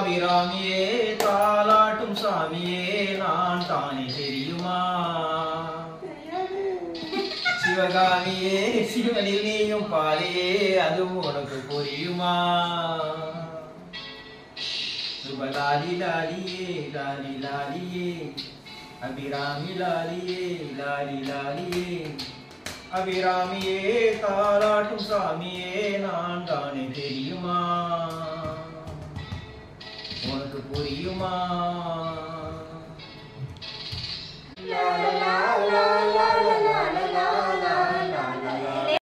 அபிராமியே தாலாட்டும் சாமியே நான் தானே தெரியுமா சிவகாமியே சிவனில் நீயும் பாரியே அதுவும் உனக்கு புரியுமா சுபலாலி லாலியே லாலி லாலியே அபிராமி லாலியே லாலி லாலியே அபிராமியே தாலாட்டும் சாமியே நான் தானே தெரியுமா உனக்கு புரியுமா